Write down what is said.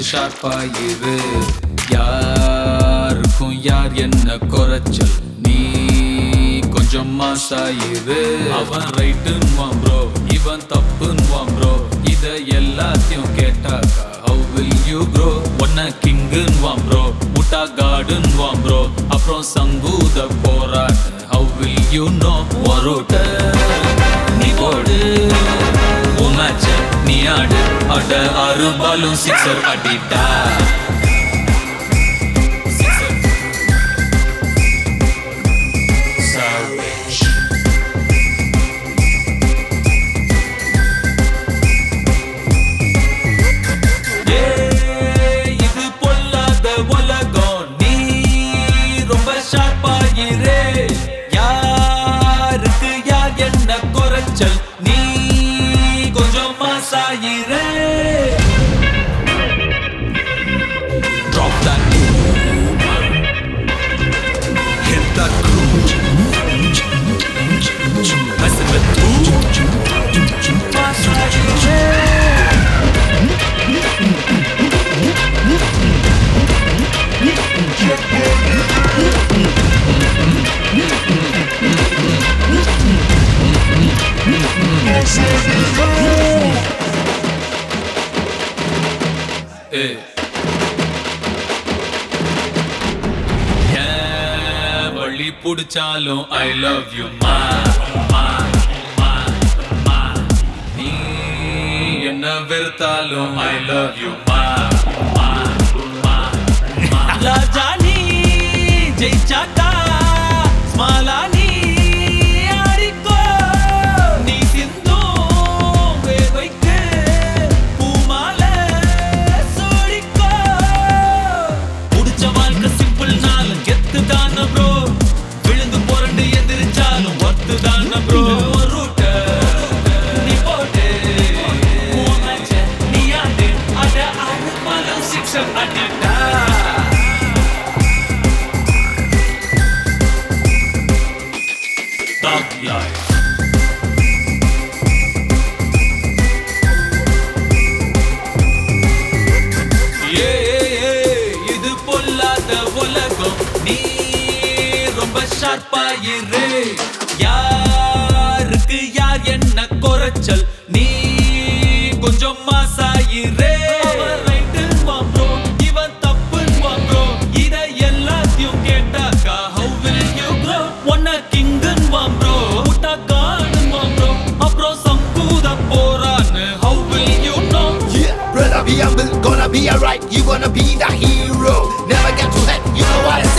ஷார்ப்பா இரு யாருக்கும் யார் என்ன குறைச்சல் நீ கொஞ்சம் மாசாயிரு அவன் ரைட்டுன்னுவான் ப்ரோ இவன் தப்புன்னுவான் ப்ரோ இத எல்லாத்தையும் கேட்டாக்கா how will you grow ஒன்ன கிங்குன்னுவான் ப்ரோ முட்டா காடுன்னுவான் ப்ரோ அப்புறம் சங்கூத போராட்ட how will you know ஒருட்ட நீ போடு உன் மேட்ச நீ ஆடு அட ஆறு பாலும் சிக்ஸர் அடிட்டா Sixer. Savage. ஏய், இது பொல்லாத உலகம் நீ ரொம்ப ஷார்ப்பாயிரே யாருக்கு யார் என்ன குறைச்சல் நீ கொஞ்சம் மாசாயிரே Drop that Hit that groove Messing with two Masayiре Hey. ஏன் வழி புடிச்சாலும் ஐ லவ் யூ மா மா, மா, மா. நீ என்ன வெறுத்தாலும் ஐ லவ் யூ மா மா, மா, மா. ராஜா நீ ஜெயிச்சாக்கா ஸ்மாலா நீ ஆடிக்கோ நீ சிந்தும் வேர்வைக்கு பூமாலை சூடிக்கோ புடிச்ச வாழ்க்கை சிம்பிள் நாளும் கெத்து தான ப்ரோ விழுந்து புரண்டு எதிரிச்சாலும் ஒத்து தான ப்ரோ ரூட்ட நீ போட்டு உன் match அ நீ ஆடு அட ஆறு பாலம் சிக்ஸர் அடிட்டா Thug life ஏ, ஏ, ஏ, இது பொல்லாத உலகம் நீ ரொம்ப ஷார்ப்பாயிரு யாருக்கு யார் என்ன குறைச்சல் நீ கொஞ்சம் மாசாயிரு அவன் ரைட்டுன்னுவான் bro, இவன் தப்புன்னுவான் bro. இத எல்லாத்தையும் கேட்டாக்கா how will you grow? உன்னை கிங்குன்னுவான் bro, முட்டா காடுன்னுவான் bro. அப்புறம் சங்கூத போறான்னு how will you know? Yeah, brother, be humble, gonna be alright. You gonna be the hero. Never get too head, you know what I